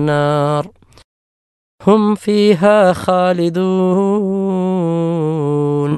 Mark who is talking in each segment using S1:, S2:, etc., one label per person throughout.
S1: النار هم فيها خالدون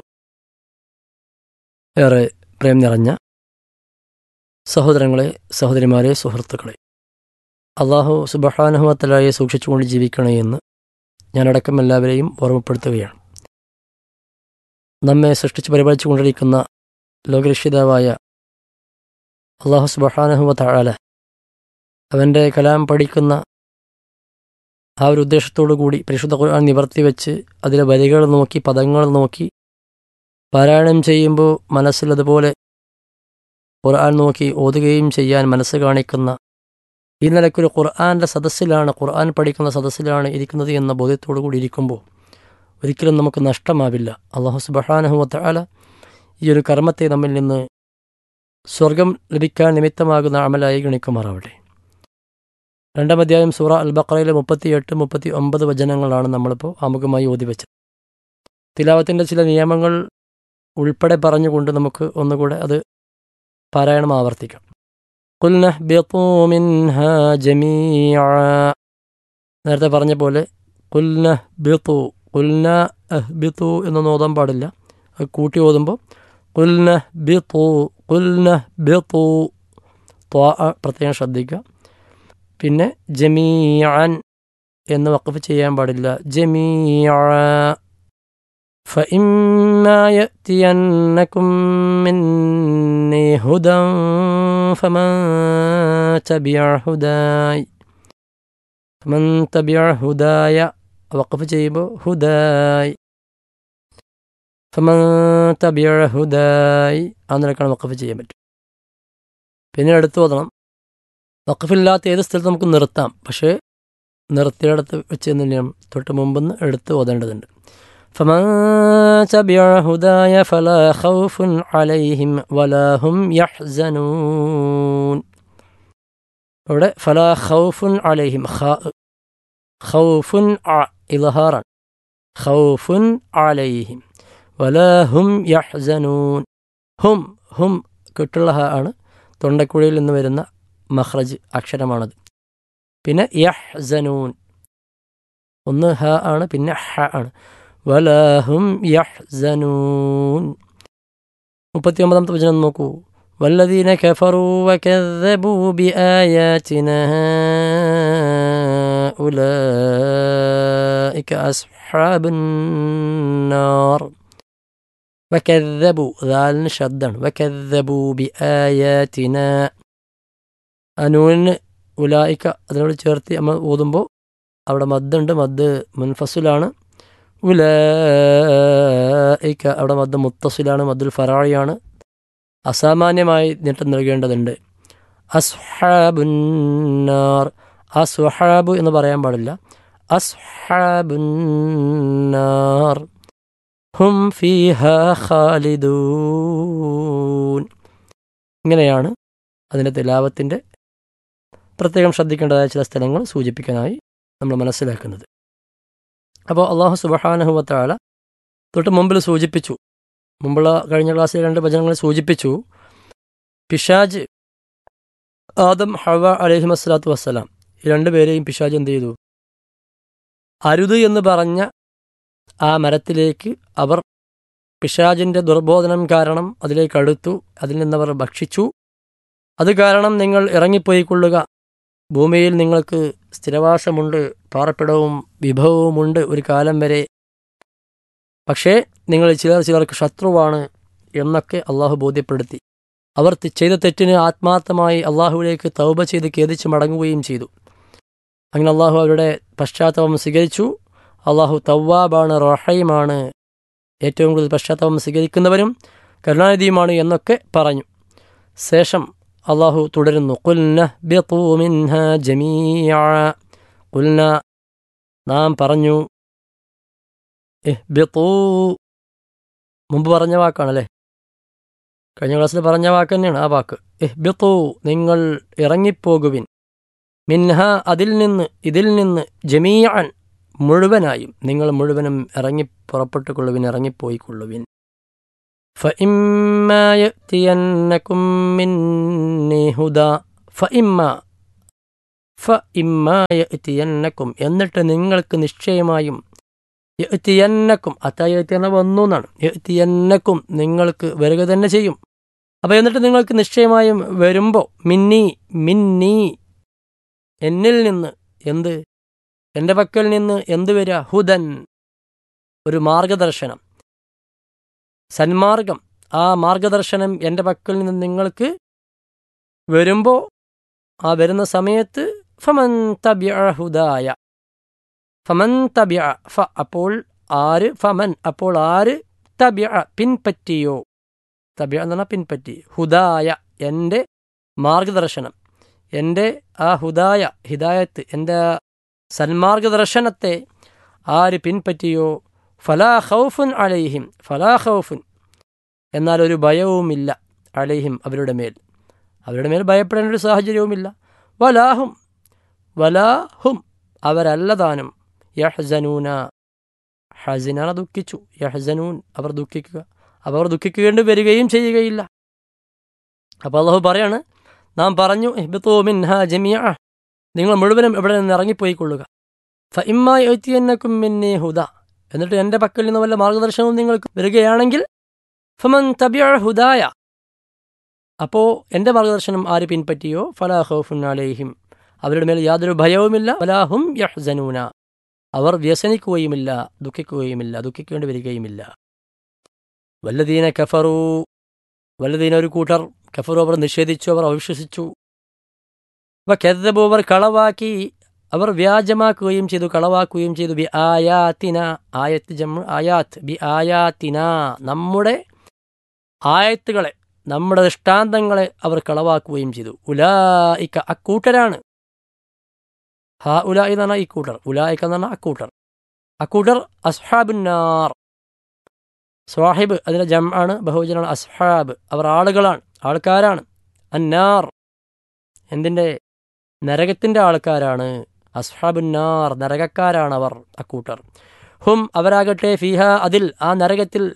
S1: ഏറെ പ്രേം നിറഞ്ഞ സഹോദരങ്ങളെ സഹോദരിമാരെ സുഹൃത്തുക്കളെ അള്ളാഹു സുബഹാനുഹത്തലായെ സൂക്ഷിച്ചുകൊണ്ട് ജീവിക്കണേ എന്ന് ഞാനടക്കം എല്ലാവരെയും ഓർമ്മപ്പെടുത്തുകയാണ് നമ്മെ സൃഷ്ടിച്ച് പരിപാലിച്ചു കൊണ്ടിരിക്കുന്ന ലോകരക്ഷിതാവായ അള്ളാഹു സുബഹാനുഹുവ താഴാല അവൻ്റെ കലാം പഠിക്കുന്ന ആ ഒരു ഉദ്ദേശത്തോടു കൂടി പരിശുദ്ധ ഖുർആൻ നിവർത്തി വെച്ച് അതിലെ വരികൾ നോക്കി പദങ്ങൾ നോക്കി പാരായണം ചെയ്യുമ്പോൾ മനസ്സിലതുപോലെ ഖുർആൻ നോക്കി ഓതുകയും ചെയ്യാൻ മനസ്സ് കാണിക്കുന്ന ഈ നിലയ്ക്കൊരു ഖുർആൻ്റെ സദസ്സിലാണ് ഖുർആൻ പഠിക്കുന്ന സദസ്സിലാണ് ഇരിക്കുന്നത് എന്ന ബോധ്യത്തോടു കൂടി ഇരിക്കുമ്പോൾ ഒരിക്കലും നമുക്ക് നഷ്ടമാവില്ല അള്ളാഹു സുബഹാനഹുവല ഈ ഒരു കർമ്മത്തെ നമ്മിൽ നിന്ന് സ്വർഗം ലഭിക്കാൻ നിമിത്തമാകുന്ന അമലായി ഗണിക്കുമാറാവട്ടെ രണ്ടാം അധ്യായം സൂറ അൽ ബക്രയിലെ മുപ്പത്തിയെട്ട് മുപ്പത്തി ഒമ്പത് വചനങ്ങളാണ് നമ്മളിപ്പോൾ ആമുഖമായി ഓതി വെച്ചത് തിലാവത്തിൻ്റെ ചില നിയമങ്ങൾ ഉൾപ്പെടെ പറഞ്ഞുകൊണ്ട് നമുക്ക് ഒന്നുകൂടെ അത് പാരായണം ആവർത്തിക്കാം قلنا اهبطوا منها جميعا നേരത്തെ പറഞ്ഞ പോലെ കുൽന ബിത്തു കുൽന അഹ്ബിത്തു എന്നൊന്നും ഓതാൻ പാടില്ല അത് കൂട്ടി ഓതുമ്പോൾ കുൽന ബിത്തു കുൽന ബിത്തു ത്വാ പ്രത്യേകം ശ്രദ്ധിക്കുക പിന്നെ ജമീഅൻ എന്ന് വഖഫ് ചെയ്യാൻ പാടില്ല ജമീഅ فإما يأتينكم مني هدى فمن تبع هداي فمن تبع هداي وقف جيبه هداي فمن تبع هداي അങ്ങനെയൊക്കെയാണ് വഖഫ് ചെയ്യാൻ പറ്റും പിന്നെ എടുത്തു ഓതണം വഖഫില്ലാത്ത ഏത് സ്ഥലത്ത് നമുക്ക് നിർത്താം പക്ഷേ നിർത്തിയിടത്ത് വെച്ച് തന്നെയാണ് തൊട്ട് മുമ്പെന്ന് എടുത്ത് ഓതേണ്ടതുണ്ട് فمن تبع هداي فلا خوف عليهم ولا هم يحزنون ഇവിടെ ഫലാ ഖൗഫുൻ അലൈഹിം ഖൗഫുൻ ഇൽഹാറാൻ ഖൗഫുൻ അലൈഹിം വലാ ഹും യഹ്സനൂൻ ഹും ഹും കിട്ടുള്ള ഹ ആണ് തൊണ്ടക്കുഴിയിൽ നിന്ന് വരുന്ന മഹ്റജ് അക്ഷരമാണത് പിന്നെ യഹ്സനൂൻ ഒന്ന് ഹ ആണ് പിന്നെ ഹ ആണ് ولا هم يحزنون മുപ്പത്തി ഒമ്പതാമത്തെ വചനം നോക്കൂ والذين كفروا وكذبوا بآياتنا أولئك أصحاب النار وكذبوا ذال شدا وكذبوا بآياتنا അനൂന് ഉലായിക്ക അതിനോട് ചേർത്ത് നമ്മൾ ഓതുമ്പോൾ അവിടെ മദ്ദുണ്ട് മദ് മുൻഫസുലാണ് ഉലൈക്ക അവിടെ മദ് മുത്തസിലാണ് മദ്ദുൽ ഫറാഴിയാണ് അസാമാന്യമായി നീട്ടം നൽകേണ്ടതുണ്ട് അസ്ഹാബുന്നാർ അസ്വഹാബു എന്ന് പറയാൻ പാടില്ല അസ്ഹാബുന്നാർ ഹും ഫീഹ ഖാലിദൂൻ ഇങ്ങനെയാണ് അതിൻ്റെ തിലാവത്തിൻ്റെ പ്രത്യേകം ശ്രദ്ധിക്കേണ്ടതായ ചില സ്ഥലങ്ങൾ സൂചിപ്പിക്കാനായി നമ്മൾ മനസ്സിലാക്കുന്നത് അപ്പോൾ അള്ളാഹു സുബഹാനഹുവത്താല തൊട്ട് മുമ്പിൽ സൂചിപ്പിച്ചു മുമ്പുള്ള കഴിഞ്ഞ ക്ലാസ്സിൽ രണ്ട് വചനങ്ങൾ സൂചിപ്പിച്ചു പിഷാജ് ആദം ഹവ അലഹി വസ്സലാത്തു വസ്സലാം ഈ രണ്ടുപേരെയും പിശാജ് എന്ത് ചെയ്തു അരുത് എന്ന് പറഞ്ഞ ആ മരത്തിലേക്ക് അവർ പിശാജിൻ്റെ ദുർബോധനം കാരണം അതിലേക്ക് അടുത്തു അതിൽ നിന്നവർ ഭക്ഷിച്ചു അത് കാരണം നിങ്ങൾ ഇറങ്ങിപ്പോയിക്കൊള്ളുക ഭൂമിയിൽ നിങ്ങൾക്ക് സ്ഥിരവാസമുണ്ട് പാർപ്പിടവും വിഭവവുമുണ്ട് ഒരു കാലം വരെ പക്ഷേ നിങ്ങൾ ചിലർ ചിലർക്ക് ശത്രുവാണ് എന്നൊക്കെ അള്ളാഹു ബോധ്യപ്പെടുത്തി അവർ ചെയ്ത തെറ്റിന് ആത്മാർത്ഥമായി അള്ളാഹുവിലേക്ക് തൗബ ചെയ്ത് ഖേദിച്ച് മടങ്ങുകയും ചെയ്തു അങ്ങനെ അള്ളാഹു അവരുടെ പശ്ചാത്തലം സ്വീകരിച്ചു അള്ളാഹു തവ്വാബാണ് റഹീമാണ് ഏറ്റവും കൂടുതൽ പശ്ചാത്തലം സ്വീകരിക്കുന്നവരും കരുണാനിധിയുമാണ് എന്നൊക്കെ പറഞ്ഞു ശേഷം അള്ളാഹു തുടരുന്നു കുൽന മിൻഹ ജമീഅ കുൽന നാം പറഞ്ഞു ഇഹ്ബിത്തൂ മുമ്പ് പറഞ്ഞ വാക്കാണല്ലേ കഴിഞ്ഞ ക്ലാസ്സിൽ പറഞ്ഞ വാക്ക് തന്നെയാണ് ആ വാക്ക് ഇഹ്ബിത്തൂ നിങ്ങൾ ഇറങ്ങിപ്പോകുവിൻ മിൻഹ അതിൽ നിന്ന് ഇതിൽ നിന്ന് ജമീഅൻ മുഴുവനായും നിങ്ങൾ മുഴുവനും ഇറങ്ങി പുറപ്പെട്ടുകൊള്ളുവിൻ ഇറങ്ങിപ്പോയിക്കൊള്ളുവിൻ فإما يأتينكم مني هدى فإما ഫ ഇമ്മായത്തിയന്നക്കും എന്നിട്ട് നിങ്ങൾക്ക് നിശ്ചയമായും യത്തിയന്നക്കും അത്തായത്തി എന്ന വന്നു എന്നാണ് യത്തിയന്നക്കും നിങ്ങൾക്ക് വരിക തന്നെ ചെയ്യും അപ്പോൾ എന്നിട്ട് നിങ്ങൾക്ക് നിശ്ചയമായും വരുമ്പോൾ മിന്നി മിന്നി എന്നിൽ നിന്ന് എന്ത് എൻ്റെ പക്കൽ നിന്ന് എന്ത് വരിക ഹുദൻ ഒരു മാർഗദർശനം സന്മാർഗം ആ മാർഗദർശനം എൻ്റെ പക്കൽ നിന്ന് നിങ്ങൾക്ക് വരുമ്പോൾ ആ വരുന്ന സമയത്ത് ഫമൻ തബ്യ ഹുദായ ഫമൻ തബ്യ ഫ അപ്പോൾ ആര് ഫമൻ അപ്പോൾ ആര് തബ്യ പിൻപറ്റിയോ തബ്യ എന്ന് പറഞ്ഞാൽ പിൻപറ്റി ഹുദായ എൻ്റെ മാർഗദർശനം എൻ്റെ ആ ഹുദായ ഹിദായത്ത് എൻ്റെ സന്മാർഗദർശനത്തെ ആര് പിൻപറ്റിയോ ഫലാ ഖൗഫുൻ അലൈഹിം ഫലാ ഖൗഫുൻ എന്നാൽ ഒരു ഭയവുമില്ല അലൈഹിം അവരുടെ മേൽ അവരുടെ മേൽ ഭയപ്പെടേണ്ട ഒരു സാഹചര്യവുമില്ല വലാഹും വലാഹും അവരല്ലതാനും യഹ്സനൂന ഹസിനാണ് ദുഃഖിച്ചു യഹ്സനൂൻ അവർ ദുഃഖിക്കുക അവർ ദുഃഖിക്കേണ്ടി വരികയും ചെയ്യുകയില്ല അപ്പോൾ അള്ളാഹു പറയാണ് നാം പറഞ്ഞു മിൻഹ ജമിയ നിങ്ങൾ മുഴുവനും ഇവിടെ നിന്ന് ഇറങ്ങിപ്പോയിക്കൊള്ളുക ഫ ഇമ്മാക്കും മിന്നെ ഹുദ എന്നിട്ട് എൻ്റെ പക്കൽ നിന്ന് വല്ല മാർഗദർശനവും നിങ്ങൾക്ക് വരികയാണെങ്കിൽ ഫമൻ തബിയ ഹുദായ അപ്പോൾ എൻ്റെ മാർഗദർശനം ആര് പിൻപറ്റിയോ ഫലാഹുഫുൻ അലൈഹിം അവരുടെ മേൽ യാതൊരു ഭയവുമില്ല ഫലാഹും യഹ്സനൂന അവർ വ്യസനിക്കുകയുമില്ല ദുഃഖിക്കുകയുമില്ല ദുഃഖിക്കേണ്ടി വരികയുമില്ല വല്ലദീന കഫറു വല്ലദീന ഒരു കൂട്ടർ കഫറു അവർ നിഷേധിച്ചു അവർ അവിശ്വസിച്ചു അവ കെതബു അവർ കളവാക്കി അവർ വ്യാജമാക്കുകയും ചെയ്തു കളവാക്കുകയും ചെയ്തു ബി ആയാത്തിന ആയത്ത് ജമ്മ ആയാത്ത് ബി ആയാത്തിന നമ്മുടെ ആയത്തുകളെ നമ്മുടെ ദൃഷ്ടാന്തങ്ങളെ അവർ കളവാക്കുകയും ചെയ്തു ഉലായിക്ക അക്കൂട്ടരാണ് ഹാ ഉല എന്നാണ് ഈ കൂട്ടർ ഉലായിക്ക എന്നാണ് അക്കൂട്ടർ അക്കൂട്ടർ അസ്ഹാബുന്നാർ സ്വാഹിബ് അതിൻ്റെ ജം ആണ് ബഹുജനാണ് അസ്ഹാബ് അവർ ആളുകളാണ് ആൾക്കാരാണ് അന്നാർ എന്തിൻ്റെ നരകത്തിൻ്റെ ആൾക്കാരാണ് അസ്ഹാബുന്നാർ നരകക്കാരാണ് അവർ അക്കൂട്ടർ ഹും അവരാകട്ടെ ഫിഹ അതിൽ ആ നരകത്തിൽ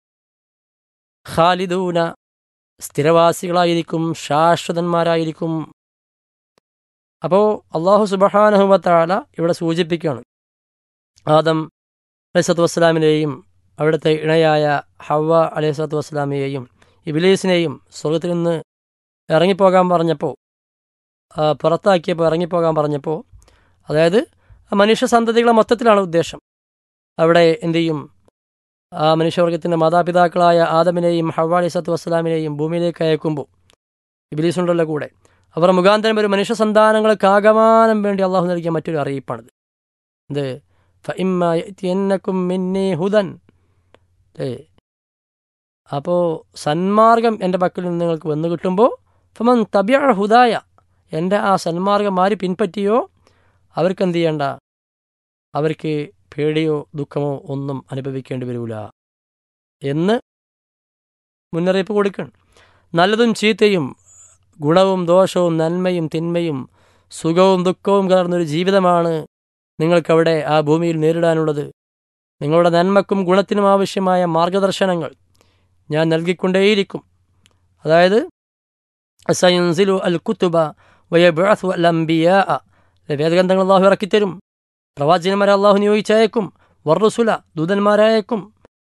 S1: ഖാലിദൂന സ്ഥിരവാസികളായിരിക്കും ശാശ്വതന്മാരായിരിക്കും അപ്പോൾ അള്ളാഹു സുബഹാനഹുബത്താല ഇവിടെ സൂചിപ്പിക്കുകയാണ് ആദം അലൈസത്തു വസ്സലാമിനെയും അവിടുത്തെ ഇണയായ ഹവ അലൈസത്തു വസ്സലാമിയെയും ഇബിലീസിനെയും സ്വർഗത്തിൽ നിന്ന് ഇറങ്ങിപ്പോകാൻ പറഞ്ഞപ്പോൾ പുറത്താക്കിയപ്പോൾ ഇറങ്ങിപ്പോകാൻ പറഞ്ഞപ്പോൾ അതായത് മനുഷ്യ സന്തതികളെ മൊത്തത്തിലാണ് ഉദ്ദേശം അവിടെ എന്തു ചെയ്യും ആ മനുഷ്യവർഗത്തിൻ്റെ മാതാപിതാക്കളായ ആദമിനെയും ഹവ അലൈസത്തു വസ്സലാമിനെയും ഭൂമിയിലേക്ക് അയക്കുമ്പോൾ ഇബിലീസുണ്ടല്ലോ കൂടെ അവർ മുഖാന്തരം ഒരു മനുഷ്യ സന്താനങ്ങൾക്കാകമാനം വേണ്ടി അള്ളാഹു നൽകിയ മറ്റൊരു അറിയിപ്പാണിത് ഇത് ഫഇമ്മക്കും മിന്നെ ഹുദൻ ഏ അപ്പോൾ സന്മാർഗം എൻ്റെ പക്കൽ നിന്ന് നിങ്ങൾക്ക് വന്നു കിട്ടുമ്പോൾ ഫമൻ തബിയ ഹുദായ എൻ്റെ ആ സന്മാർഗം ആര് പിൻപറ്റിയോ അവർക്ക് എന്ത് ചെയ്യണ്ട അവർക്ക് പേടിയോ ദുഃഖമോ ഒന്നും അനുഭവിക്കേണ്ടി വരില്ല എന്ന് മുന്നറിയിപ്പ് കൊടുക്കണം നല്ലതും ചീത്തയും ഗുണവും ദോഷവും നന്മയും തിന്മയും സുഖവും ദുഃഖവും കലർന്നൊരു ജീവിതമാണ് നിങ്ങൾക്കവിടെ ആ ഭൂമിയിൽ നേരിടാനുള്ളത് നിങ്ങളുടെ നന്മക്കും ഗുണത്തിനും ആവശ്യമായ മാർഗദർശനങ്ങൾ ഞാൻ നൽകിക്കൊണ്ടേയിരിക്കും അതായത് സയൻസിലു അൽ കുത്തുബ വയബഅത്തു അൽ അംബിയ വേദഗ്രന്ഥങ്ങൾ അള്ളാഹു ഇറക്കിത്തരും പ്രവാചകന്മാരെ അള്ളാഹു നിയോഗിച്ചയക്കും വർറുസുല ദൂതന്മാരയക്കും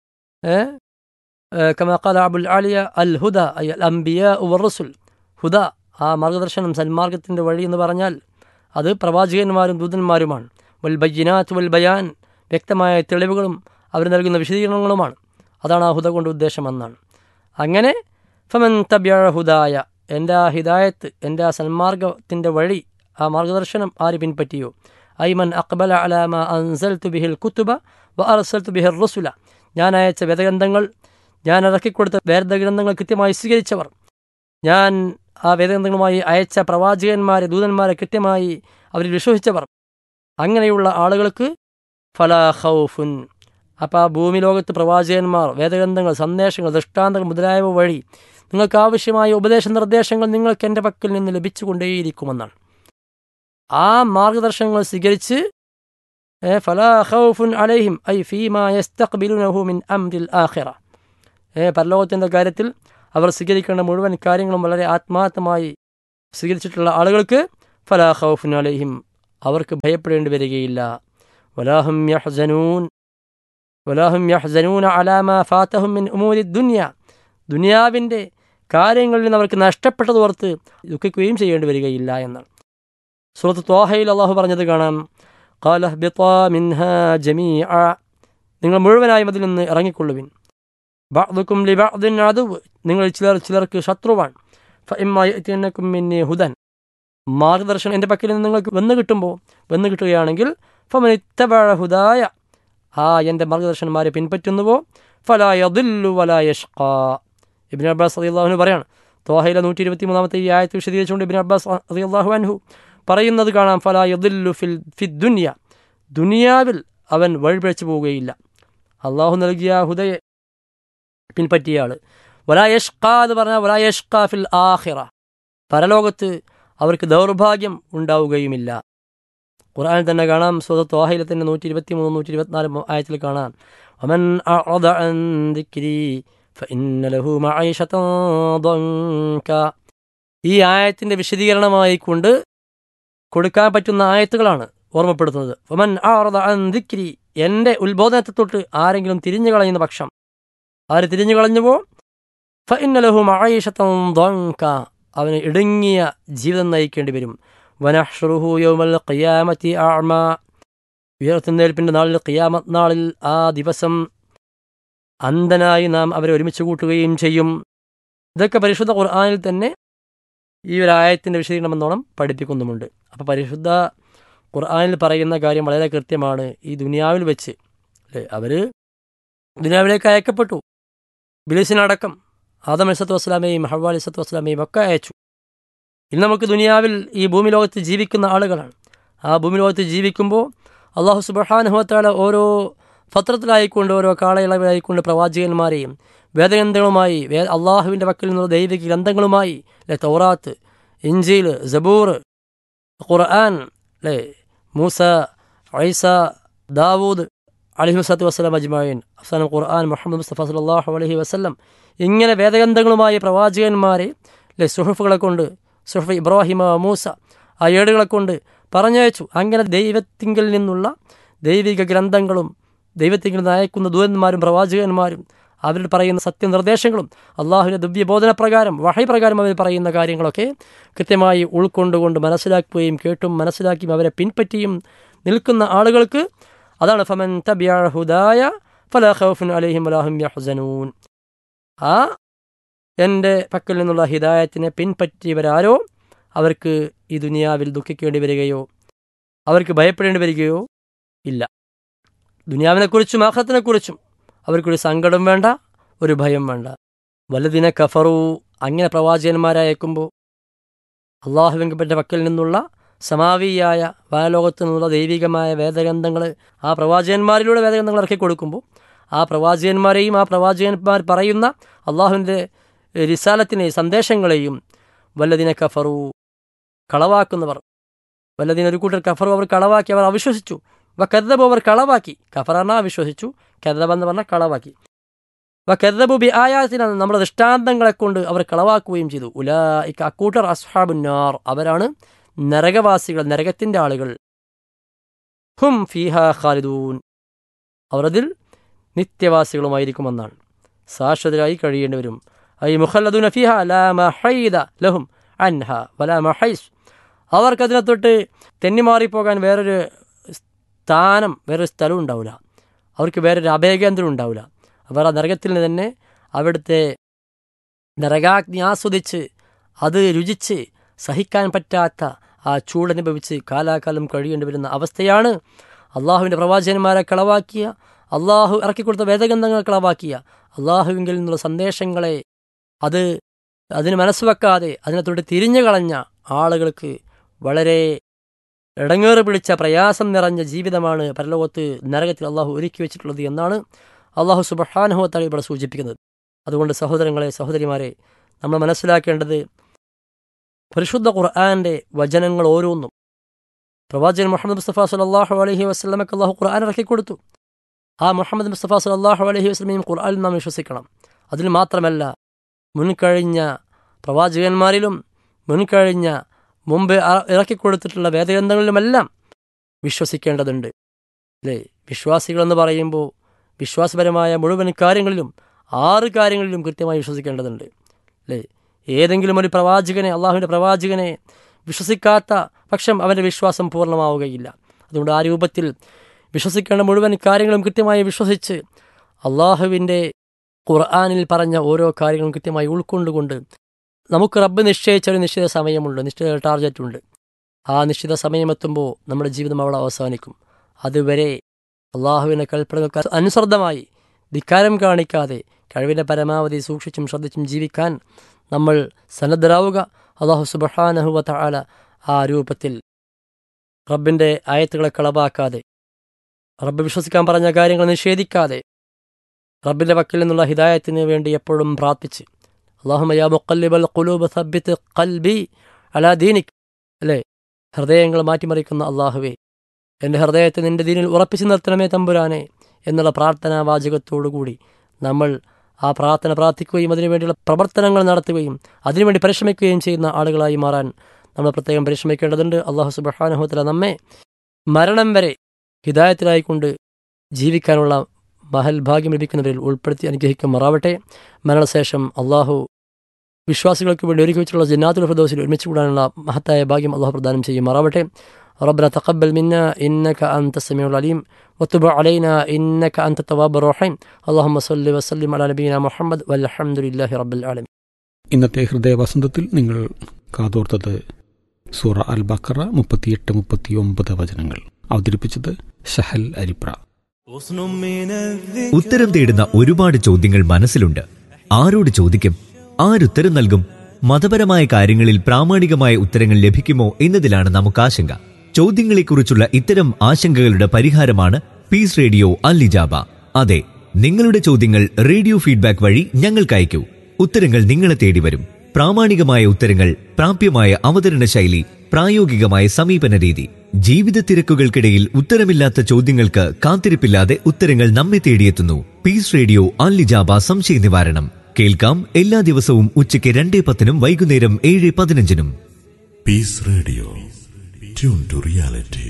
S1: കമാക്കാല അബുൽ ആലിയ അൽ ഹുദ അൽ അംബിയ വർറുസുൽ ഹുദ ആ മാർഗദർശനം സന്മാർഗത്തിൻ്റെ വഴി എന്ന് പറഞ്ഞാൽ അത് പ്രവാചകന്മാരും ദൂതന്മാരുമാണ് വൽ ബയ്യനാത്ത് വൽ ബയാൻ വ്യക്തമായ തെളിവുകളും അവർ നൽകുന്ന വിശദീകരണങ്ങളുമാണ് അതാണ് ആ ഹുദ കൊണ്ട് ഉദ്ദേശമെന്നാണ് അങ്ങനെ ഫമൻ തബ്യ ഹുദായ എൻ്റെ ആ ഹിദായത്ത് എൻ്റെ ആ സന്മാർഗത്തിൻ്റെ വഴി ആ മാർഗദർശനം ആര് പിൻപറ്റിയോ ഐമൻ അക്ബല അലാമ അൻസൽ തുബിഹിൽ കുത്തുബ വ അർസൽ തുബിഹിർ റസുല ഞാൻ അയച്ച വേദഗ്രന്ഥങ്ങൾ ഞാൻ ഇറക്കിക്കൊടുത്ത വേദഗ്രന്ഥങ്ങൾ കൃത്യമായി സ്വീകരിച്ചവർ ഞാൻ ആ വേദഗ്രന്ഥങ്ങളുമായി അയച്ച പ്രവാചകന്മാരെ ദൂതന്മാരെ കൃത്യമായി അവരിൽ വിശ്വസിച്ചവർ അങ്ങനെയുള്ള ആളുകൾക്ക് ഫലാ ഖൗഫുൻ അപ്പോൾ ആ ഭൂമി ലോകത്ത് പ്രവാചകന്മാർ വേദഗ്രന്ഥങ്ങൾ സന്ദേശങ്ങൾ ദൃഷ്ടാന്തങ്ങൾ മുതലായവ വഴി നിങ്ങൾക്ക് ആവശ്യമായ ഉപദേശ നിർദ്ദേശങ്ങൾ നിങ്ങൾക്ക് എൻ്റെ പക്കൽ നിന്ന് ലഭിച്ചുകൊണ്ടേയിരിക്കുമെന്നാണ് ആ മാർഗദർശനങ്ങൾ സ്വീകരിച്ച് ഫലാ ഖൗഫുൻ അലൈഹിം ഐ ഫീമാ യസ്തഖ്ബിലുനഹു മിൻ അംരിൽ ആഖിറ പരലോകത്തിൻ്റെ കാര്യത്തിൽ അവർ സ്വീകരിക്കേണ്ട മുഴുവൻ കാര്യങ്ങളും വളരെ ആത്മാർത്ഥമായി സ്വീകരിച്ചിട്ടുള്ള ആളുകൾക്ക് ഫലാ ഖൗഫുൻ അലൈഹിം അവർക്ക് ഭയപ്പെടേണ്ടി വരികയില്ല വലാഹും യഹ്സനൂൻ വലാഹും യഹ്സനൂന അലാമ ഫാത്തഹും മിൻ ഉമൂരി ദുനിയ ദുനിയാവിൻ്റെ കാര്യങ്ങളിൽ നിന്ന് അവർക്ക് നഷ്ടപ്പെട്ടതോർത്ത് ദുഃഖിക്കുകയും ചെയ്യേണ്ടി വരികയില്ല എന്നാണ് സുഹൃത്ത് ത്വാഹയിൽ അള്ളാഹു പറഞ്ഞത് കാണാം ഖാലഹ് ബിത്താ മിൻഹ ജമീ നിങ്ങൾ മുഴുവനായും അതിൽ നിന്ന് ഇറങ്ങിക്കൊള്ളുവിൻ ബഅ്ദുക്കും ലി ബഅ്ദിൻ അദുവ് നിങ്ങൾ ചിലർ ചിലർക്ക് ശത്രുവാൻ ഫഇമ്മായത്തിനക്കും മിന്നി ഹുദൻ മാർഗദർശനം എൻ്റെ പക്കൽ നിന്ന് നിങ്ങൾക്ക് വന്നു കിട്ടുമ്പോൾ വന്നു കിട്ടുകയാണെങ്കിൽ ഫമൻ ഇത്തബഅ ഹുദായ ആ എൻ്റെ മാർഗദർശനന്മാരെ പിൻപറ്റുന്നുവോ ഫലാ യദില്ലു വലാ യഷ്ഖാ ഇബ്നു അബ്ബാസ് റളിയല്ലാഹു പറയാണ് തോഹയിലെ നൂറ്റി ഇരുപത്തി മൂന്നാമത്തെ ഈ ആയത്ത് വിശദീകരിച്ചുകൊണ്ട് ഇബ്നു അബ്ബാസ് റളിയല്ലാഹു അൻഹു പറയുന്നത് കാണാം ഫലാ യദില്ലു ഫിൽ ഫി ദുനിയ ദുനിയാവിൽ അവൻ വഴിപിഴച്ചു പോവുകയില്ല അള്ളാഹു നൽകിയ ഹുദയെ പിൻപറ്റിയ ആൾ വലാ യഷ്ക എന്ന് പറഞ്ഞാൽ വലാ യഷ്ക ഫിൽ ആഹിറ പരലോകത്ത് അവർക്ക് ദൗർഭാഗ്യം ഉണ്ടാവുകയുമില്ല ഖുർആനിൽ തന്നെ കാണാം സ്വതത്ത് വാഹിലത്തിൻ്റെ നൂറ്റി ഇരുപത്തി മൂന്ന് നൂറ്റി ഇരുപത്തിനാല് ആയത്തിൽ കാണാം ഒമൻ ഈ ആയത്തിൻ്റെ വിശദീകരണമായി കൊണ്ട് കൊടുക്കാൻ പറ്റുന്ന ആയത്തുകളാണ് ഓർമ്മപ്പെടുത്തുന്നത് ഒമൻ ദിക്രി എൻ്റെ ഉത്ബോധനത്തെ തൊട്ട് ആരെങ്കിലും തിരിഞ്ഞു കളയുന്ന പക്ഷം ആര് തിരിഞ്ഞു കളഞ്ഞുവോ ഫഇന്നലഹു മഴീഷത്തം ദ്വങ്ക അവന് ഇടുങ്ങിയ ജീവിതം നയിക്കേണ്ടി വരും വനഹ്ഷറുഹു യൗമൽ ഖിയാമത്തി ആമ ഉയർത്തുന്നേൽപ്പിൻ്റെ നാളിൽ ഖിയാമത്ത് നാളിൽ ആ ദിവസം അന്ധനായി നാം അവരെ ഒരുമിച്ച് കൂട്ടുകയും ചെയ്യും ഇതൊക്കെ പരിശുദ്ധ ഖുർആാനിൽ തന്നെ ഈ ഒരു ആയത്തിൻ്റെ വിശദീകരണം എന്നോണം പഠിപ്പിക്കുന്നുമുണ്ട് അപ്പോൾ പരിശുദ്ധ ഖുർആാനിൽ പറയുന്ന കാര്യം വളരെ കൃത്യമാണ് ഈ ദുനിയാവിൽ വെച്ച് അല്ലേ അവർ ദുനിയാവിലേക്ക് അയക്കപ്പെട്ടു ബിലിസിനടക്കം ആദം അലിസത്തു വസ്സലാമയും ഹവ അലിസത്തു വസ്സലാമയും ഒക്കെ അയച്ചു ഇന്ന് നമുക്ക് ദുനിയാവിൽ ഈ ഭൂമി ലോകത്ത് ജീവിക്കുന്ന ആളുകളാണ് ആ ഭൂമി ലോകത്ത് ജീവിക്കുമ്പോൾ അള്ളാഹു സുബഹാനുഹത്താല ഓരോ പത്രത്തിലായിക്കൊണ്ട് ഓരോ കാളയിളവിലായിക്കൊണ്ട് പ്രവാചകന്മാരെയും വേദഗ്രന്ഥങ്ങളുമായി വേ അള്ളാഹുവിൻ്റെ വക്കിൽ നിന്നുള്ള ദൈവിക ഗ്രന്ഥങ്ങളുമായി അല്ലെ തൗറാത്ത് ഇഞ്ചീൽ ജബൂർ ഖുർആൻ അല്ലേ മൂസ ഐസ ദാവൂദ് അലഹി വസ്ലാത്തു വസ്സലാം അജ്മായിൻ അഫ്സാൻ ഖുർആൻ മുഹമ്മദ് മുസ്തഫ സലാഹു അലഹി വസ്ലം ഇങ്ങനെ വേദഗ്രന്ഥങ്ങളുമായ പ്രവാചകന്മാരെ അല്ലെ സുഹഫുകളെ കൊണ്ട് സുഹഫ് ഇബ്രാഹിമ മൂസ ആ ഏടുകളെ കൊണ്ട് പറഞ്ഞയച്ചു അങ്ങനെ ദൈവത്തിങ്കിൽ നിന്നുള്ള ദൈവിക ഗ്രന്ഥങ്ങളും ദൈവത്തിങ്കിൽ നിന്ന് അയക്കുന്ന ദൂതന്മാരും പ്രവാചകന്മാരും അവർ പറയുന്ന സത്യനിർദ്ദേശങ്ങളും അള്ളാഹുവിൻ്റെ ദിവ്യബോധന പ്രകാരം വഹൈ പ്രകാരം അവർ പറയുന്ന കാര്യങ്ങളൊക്കെ കൃത്യമായി ഉൾക്കൊണ്ടുകൊണ്ട് മനസ്സിലാക്കുകയും കേട്ടും മനസ്സിലാക്കിയും അവരെ പിൻപറ്റിയും നിൽക്കുന്ന ആളുകൾക്ക് അതാണ് ഫമൻ തബിയാഹുദായ ഫലാഹുൻ അലഹിം അലാഹും യഹ്സനൂൻ ആ എൻ്റെ പക്കൽ നിന്നുള്ള ഹിദായത്തിനെ പിൻപറ്റിയവരാരോ അവർക്ക് ഈ ദുനിയാവിൽ ദുഃഖിക്കേണ്ടി വരികയോ അവർക്ക് ഭയപ്പെടേണ്ടി വരികയോ ഇല്ല ദുനിയാവിനെക്കുറിച്ചും ആഹ്ലത്തിനെക്കുറിച്ചും അവർക്കൊരു സങ്കടം വേണ്ട ഒരു ഭയം വേണ്ട വലുതിനെ കഫറു അങ്ങനെ പ്രവാചകന്മാരയക്കുമ്പോൾ അള്ളാഹുവിൻ്റെ പക്കൽ നിന്നുള്ള സമാവിയായ വാനലോകത്തു നിന്നുള്ള ദൈവികമായ വേദഗ്രന്ഥങ്ങൾ ആ പ്രവാചകന്മാരിലൂടെ വേദഗ്രന്ഥങ്ങൾ ഇറക്കി കൊടുക്കുമ്പോൾ ആ പ്രവാചകന്മാരെയും ആ പ്രവാചകന്മാർ പറയുന്ന അള്ളാഹുവിൻ്റെ റിസാലത്തിനെ സന്ദേശങ്ങളെയും വല്ലതിനെ കഫറു കളവാക്കുന്നവർ വല്ലതിനെ ഒരു കൂട്ടർ കഫറു അവർ കളവാക്കി അവർ അവിശ്വസിച്ചു വ കരുതബു അവർ കളവാക്കി കഫറാണ വിശ്വസിച്ചു കരുതബ് എന്ന് പറഞ്ഞാൽ കളവാക്കി വ കരുതബു ബി ആയാത്തിനാണ് നമ്മുടെ ദൃഷ്ടാന്തങ്ങളെ കൊണ്ട് അവർ കളവാക്കുകയും ചെയ്തു ഉലാ ഇക്ക അക്കൂട്ടർ അസ്ഹാബുന്നാർ അവരാണ് നരകവാസികൾ നരകത്തിൻ്റെ ആളുകൾ ഹും ഫീഹ ഖാലിദൂൻ അവർ അതിൽ നിത്യവാസികളുമായിരിക്കുമെന്നാണ് ശാശ്വതരായി കഴിയേണ്ടി വരും ഐ മുഹല്ലദുന ഫിഹ ലാ മഹൈദ ലഹും അൻഹ വലാ മഹൈസ് അവർക്കതിനെ തൊട്ട് തെന്നിമാറിപ്പോകാൻ വേറൊരു സ്ഥാനം വേറൊരു സ്ഥലവും ഉണ്ടാവില്ല അവർക്ക് വേറൊരു അഭയകേന്ദ്രം ഉണ്ടാവില്ല അവർ ആ നരകത്തിൽ നിന്ന് തന്നെ അവിടുത്തെ നരകാഗ്നി ആസ്വദിച്ച് അത് രുചിച്ച് സഹിക്കാൻ പറ്റാത്ത ആ ചൂടനുഭവിച്ച് കാലാകാലം കഴിയേണ്ടി വരുന്ന അവസ്ഥയാണ് അള്ളാഹുവിൻ്റെ പ്രവാചകന്മാരെ കളവാക്കിയ അള്ളാഹു ഇറക്കിക്കൊടുത്ത വേദഗ്രന്ഥങ്ങൾ കളവാക്കിയ അള്ളാഹുവിങ്കിൽ നിന്നുള്ള സന്ദേശങ്ങളെ അത് അതിന് മനസ്സ് വെക്കാതെ അതിനെ തൊട്ട് തിരിഞ്ഞു കളഞ്ഞ ആളുകൾക്ക് വളരെ ഇടങ്ങേറ് പിടിച്ച പ്രയാസം നിറഞ്ഞ ജീവിതമാണ് പരലോകത്ത് നരകത്തിൽ അള്ളാഹു ഒരുക്കി വെച്ചിട്ടുള്ളത് എന്നാണ് അള്ളാഹു സുബഹാനുഹത്താണ് ഇവിടെ സൂചിപ്പിക്കുന്നത് അതുകൊണ്ട് സഹോദരങ്ങളെ സഹോദരിമാരെ നമ്മൾ മനസ്സിലാക്കേണ്ടത് പരിശുദ്ധ ഖുർആാൻ്റെ വചനങ്ങൾ ഓരോന്നും പ്രവാചകൻ മുഹമ്മദ് മുസ്തഫ സലാഹു അലഹി വസ്ലമക്ക് അള്ളാഹു ഖുർആൻ ഇറക്കി കൊടുത്തു ആ മുഹമ്മദ് മുസ്തഫ സലാഹു അലഹി വസ്ലമയും ഖുർആാനിൽ നാം വിശ്വസിക്കണം അതിൽ മാത്രമല്ല മുൻകഴിഞ്ഞ പ്രവാചകന്മാരിലും മുൻകഴിഞ്ഞ മുമ്പ് ആ- ഇറക്കിക്കൊടുത്തിട്ടുള്ള വേദഗ്രന്ഥങ്ങളിലുമെല്ലാം വിശ്വസിക്കേണ്ടതുണ്ട് അല്ലേ വിശ്വാസികളെന്ന് പറയുമ്പോൾ വിശ്വാസപരമായ മുഴുവൻ കാര്യങ്ങളിലും ആറ് കാര്യങ്ങളിലും കൃത്യമായി വിശ്വസിക്കേണ്ടതുണ്ട് അല്ലേ ഏതെങ്കിലും ഒരു പ്രവാചകനെ അള്ളാഹുവിൻ്റെ പ്രവാചകനെ വിശ്വസിക്കാത്ത പക്ഷം അവൻ്റെ വിശ്വാസം പൂർണ്ണമാവുകയില്ല അതുകൊണ്ട് ആ രൂപത്തിൽ വിശ്വസിക്കേണ്ട മുഴുവൻ കാര്യങ്ങളും കൃത്യമായി വിശ്വസിച്ച് അള്ളാഹുവിൻ്റെ ഖുർആാനിൽ പറഞ്ഞ ഓരോ കാര്യങ്ങളും കൃത്യമായി ഉൾക്കൊണ്ടുകൊണ്ട് നമുക്ക് റബ്ബ് നിശ്ചയിച്ച ഒരു നിശ്ചിത സമയമുണ്ട് നിശ്ചിത ടാർഗറ്റ് ഉണ്ട് ആ നിശ്ചിത സമയമെത്തുമ്പോൾ നമ്മുടെ ജീവിതം അവിടെ അവസാനിക്കും അതുവരെ അള്ളാഹുവിൻ്റെ കൽപ്പനകൾക്ക് അനുസൃതമായി ധിക്കാരം കാണിക്കാതെ കഴിവിൻ്റെ പരമാവധി സൂക്ഷിച്ചും ശ്രദ്ധിച്ചും ജീവിക്കാൻ നമ്മൾ സന്നദ്ധരാവുക അള്ളാഹു സുബഹാനഹുവ തആല ആ രൂപത്തിൽ റബ്ബിൻ്റെ ആയത്തുകളെ കളവാക്കാതെ റബ്ബ് വിശ്വസിക്കാൻ പറഞ്ഞ കാര്യങ്ങൾ നിഷേധിക്കാതെ റബ്ബിൻ്റെ വക്കിൽ നിന്നുള്ള ഹിദായത്തിന് വേണ്ടി എപ്പോഴും പ്രാർത്ഥിച്ച് അള്ളാഹുമ യാ മുക്കല്ലിബൽ ഖുലൂബ് സബ്ബിത്ത് ഖൽബി അലാ ദീനിക് അല്ലേ ഹൃദയങ്ങൾ മാറ്റിമറിക്കുന്ന അള്ളാഹുവേ എൻ്റെ ഹൃദയത്തെ നിന്റെ ദീനിൽ ഉറപ്പിച്ചു നിർത്തണമേ തമ്പുരാനെ എന്നുള്ള പ്രാർത്ഥനാ വാചകത്തോടുകൂടി നമ്മൾ ആ പ്രാർത്ഥന പ്രാർത്ഥിക്കുകയും അതിനുവേണ്ടിയുള്ള പ്രവർത്തനങ്ങൾ നടത്തുകയും അതിനുവേണ്ടി പരിശ്രമിക്കുകയും ചെയ്യുന്ന ആളുകളായി മാറാൻ നമ്മൾ പ്രത്യേകം പരിശ്രമിക്കേണ്ടതുണ്ട് അള്ളാഹു സുബഹാനുഹത്തല നമ്മെ മരണം വരെ ഹിദായത്തിലായിക്കൊണ്ട് ജീവിക്കാനുള്ള മഹൽ ഭാഗ്യം ലഭിക്കുന്നവരിൽ ഉൾപ്പെടുത്തി അനുഗ്രഹിക്കുമാറാവട്ടെ മരണശേഷം അള്ളാഹു വിശ്വാസികൾക്ക് വേണ്ടി ഒരുക്കി വെച്ചിട്ടുള്ള ജന്നാത്തുൽ ഫിർദൗസിൽ ഒരുമിച്ച് കൂടാനുള്ള മഹത്തായ ഭാഗ്യം അള്ളാഹു പ്രദാനം ചെയ്യുമാറാവട്ടെ ربنا تقبل منا إنك أنت السميع العليم وتب علينا إنك أنت التواب الرحيم اللهم صل وسلم على نبينا محمد والحمد لله رب العالمين
S2: ഇന്നത്തെ ഹൃദയവസന്തത്തിൽ നിങ്ങൾ കാതോർത്തത് സൂറ അൽ ബക്കറ മുപ്പത്തിയെട്ട് മുപ്പത്തിയൊമ്പത് വചനങ്ങൾ അവതരിപ്പിച്ചത് ഷഹൽ അരിപ്ര
S3: ഉത്തരം തേടുന്ന ഒരുപാട് ചോദ്യങ്ങൾ മനസ്സിലുണ്ട് ആരോട് ചോദിക്കും ആരുത്തരം നൽകും മതപരമായ കാര്യങ്ങളിൽ പ്രാമാണികമായ ഉത്തരങ്ങൾ ലഭിക്കുമോ എന്നതിലാണ് നമുക്ക് ആശങ്ക ചോദ്യങ്ങളെക്കുറിച്ചുള്ള ഇത്തരം ആശങ്കകളുടെ പരിഹാരമാണ് പീസ് റേഡിയോ അല്ലിജാബ അതെ നിങ്ങളുടെ ചോദ്യങ്ങൾ റേഡിയോ ഫീഡ്ബാക്ക് വഴി ഞങ്ങൾക്ക് അയക്കൂ ഉത്തരങ്ങൾ നിങ്ങളെ തേടി വരും പ്രാമാണികമായ ഉത്തരങ്ങൾ പ്രാപ്യമായ അവതരണ ശൈലി പ്രായോഗികമായ സമീപന രീതി ജീവിത തിരക്കുകൾക്കിടയിൽ ഉത്തരമില്ലാത്ത ചോദ്യങ്ങൾക്ക് കാത്തിരിപ്പില്ലാതെ ഉത്തരങ്ങൾ നമ്മെ തേടിയെത്തുന്നു പീസ് റേഡിയോ അല്ലിജാബ സംശയ നിവാരണം കേൾക്കാം എല്ലാ ദിവസവും ഉച്ചയ്ക്ക് രണ്ടേ പത്തിനും വൈകുന്നേരം ഏഴ് പതിനഞ്ചിനും
S4: Peace Radio. Tune to reality.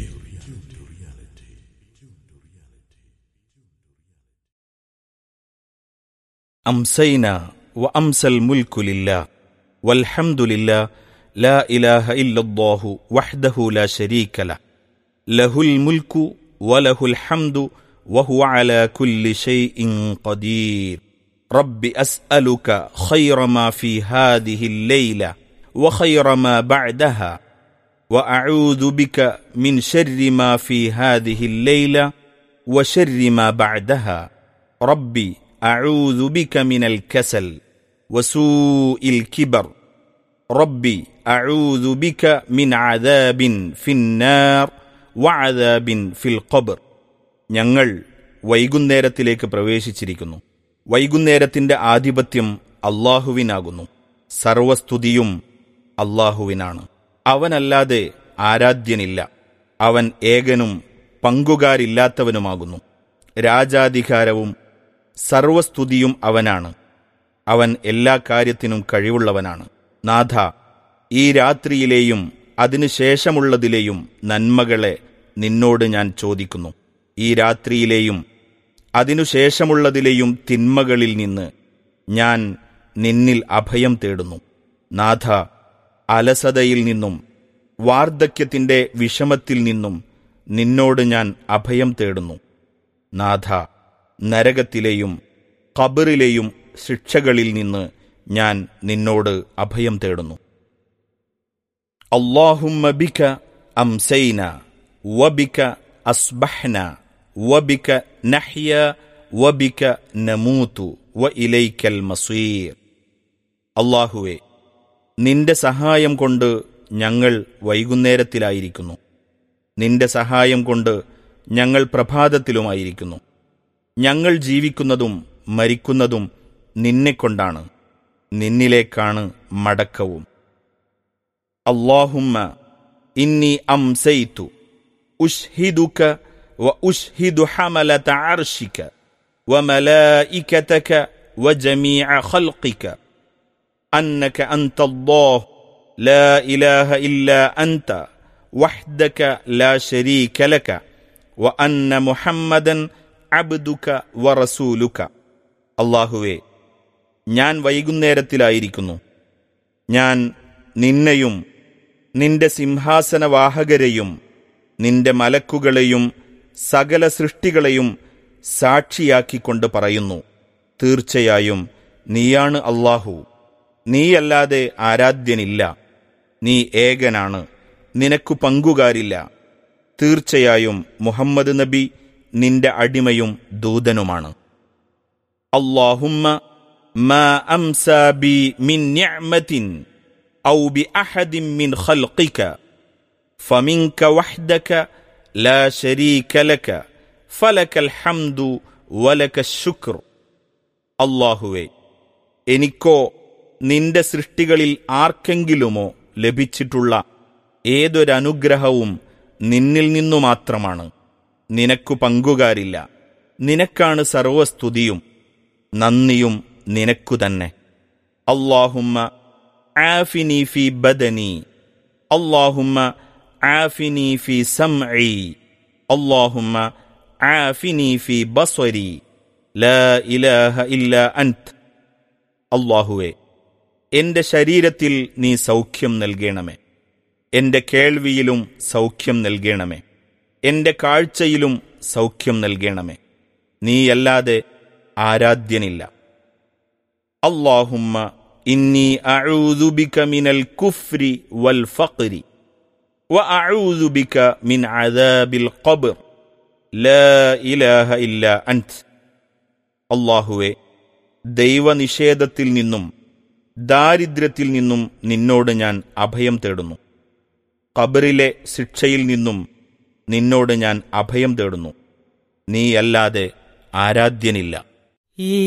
S5: أمسينا وأمسى الملك لله والحمد لله لا إله إلا الله وحده لا شريك له له الملك وله الحمد وهو على كل شيء قدير رب أسألك خير ما في هذه الليلة وخير ما بعدها وأعوذ بك من شر ما في هذه الليلة وشر ما بعدها ربي أعوذ بك من الكسل وسوء الكبر ربي أعوذ بك من عذاب في النار وعذاب في القبر ഞങ്ങൾ വൈകുന്നേരത്തിലേക്ക് പ്രവേശിച്ചിരിക്കുന്നു വൈകുന്നേരത്തിന്റെ ആധിപത്യം അള്ളാഹുവിനാകുന്നു സർവസ്തുതിയും അള്ളാഹുവിനാണ് അവനല്ലാതെ ആരാധ്യനില്ല അവൻ ഏകനും പങ്കുകാരില്ലാത്തവനുമാകുന്നു രാജാധികാരവും സർവസ്തുതിയും അവനാണ് അവൻ എല്ലാ കാര്യത്തിനും കഴിവുള്ളവനാണ് നാഥ ഈ രാത്രിയിലെയും അതിനുശേഷമുള്ളതിലെയും നന്മകളെ നിന്നോട് ഞാൻ ചോദിക്കുന്നു ഈ രാത്രിയിലെയും അതിനുശേഷമുള്ളതിലെയും തിന്മകളിൽ നിന്ന് ഞാൻ നിന്നിൽ അഭയം തേടുന്നു നാഥ അലസതയിൽ നിന്നും വാർദ്ധക്യത്തിന്റെ വിഷമത്തിൽ നിന്നും നിന്നോട് ഞാൻ അഭയം തേടുന്നു നാഥ നരകത്തിലെയും ഖബറിലെയും ശിക്ഷകളിൽ നിന്ന് ഞാൻ നിന്നോട് അഭയം തേടുന്നു اللهم بك أمسينا وبك أصبحنا وبك نحيا وبك نموت وإليك المصير അള്ളാഹുവെ നിന്റെ സഹായം കൊണ്ട് ഞങ്ങൾ വൈകുന്നേരത്തിലായിരിക്കുന്നു നിന്റെ സഹായം കൊണ്ട് ഞങ്ങൾ പ്രഭാതത്തിലുമായിരിക്കുന്നു ഞങ്ങൾ ജീവിക്കുന്നതും മരിക്കുന്നതും നിന്നെക്കൊണ്ടാണ് നിന്നിലേക്കാണ് മടക്കവും اللهم إني أمسيت أشهدك وأشهد حملة عرشك وملائكتك وجميع خلقك أنك أنت الله لا إله إلا أنت وحدك لا شريك لك وأن محمدا عبدك ورسولك അള്ളാഹുവേ ഞാൻ വൈകുന്നേരത്തിലായിരിക്കുന്നു ഞാൻ നിന്നെയും നിന്റെ സിംഹാസനവാഹകരെയും നിന്റെ മലക്കുകളെയും സകല സൃഷ്ടികളെയും സാക്ഷിയാക്കിക്കൊണ്ട് പറയുന്നു തീർച്ചയായും നീയാണ് അള്ളാഹു നീയല്ലാതെ ആരാധ്യനില്ല നീ ഏകനാണ് നിനക്കു പങ്കുകാരില്ല തീർച്ചയായും മുഹമ്മദ് നബി നിന്റെ അടിമയും ദൂതനുമാണ് اللهم ما امسى بي من نعمه او باحد من خلقك فمنك وحدك لا شريك لك فلك الحمد ولك الشكر അള്ളാഹുവെ എനിക്കോ നിന്റെ സൃഷ്ടികളിൽ ആർക്കെങ്കിലുമോ ലഭിച്ചിട്ടുള്ള ഏതൊരനുഗ്രഹവും നിന്നിൽ നിന്നു മാത്രമാണ് നിനക്കു പങ്കുകാരില്ല നിനക്കാണ് സർവസ്തുതിയും നന്ദിയും നിനക്കു തന്നെ അള്ളാഹുമ്മ ആഫിനി ഫി ബദനി അള്ളാഹുമ്മ ആഫിനി ഫി സംഇ അള്ളാഹുമ്മ ആഫിനി ഫി ബസ്വരി ലാ ഇലാഹ ഇല്ല അൻത് അള്ളാഹുവെ എന്റെ ശരീരത്തിൽ നീ സൗഖ്യം നൽകണമേ എന്റെ കേൾവിയിലും സൗഖ്യം നൽകണമേ എന്റെ കാഴ്ചയിലും സൗഖ്യം നൽകണമേ നീയല്ലാതെ ആരാധ്യനില്ല അള്ളാഹുമ്മ ഇന്നി അഊദുബിക മിനൽ കുഫ്രി വൽ ഫഖ്രി وأعوذ بك من عذاب القبر لا إله إلا أنت അള്ളാഹുവെ ദൈവനിഷേധത്തിൽ നിന്നും ദാരിദ്ര്യത്തിൽ നിന്നും നിന്നോട് ഞാൻ അഭയം തേടുന്നു ഖബറിലെ ശിക്ഷയിൽ നിന്നും നിന്നോട് ഞാൻ അഭയം തേടുന്നു നീയല്ലാതെ ആരാധ്യനില്ല
S6: ഈ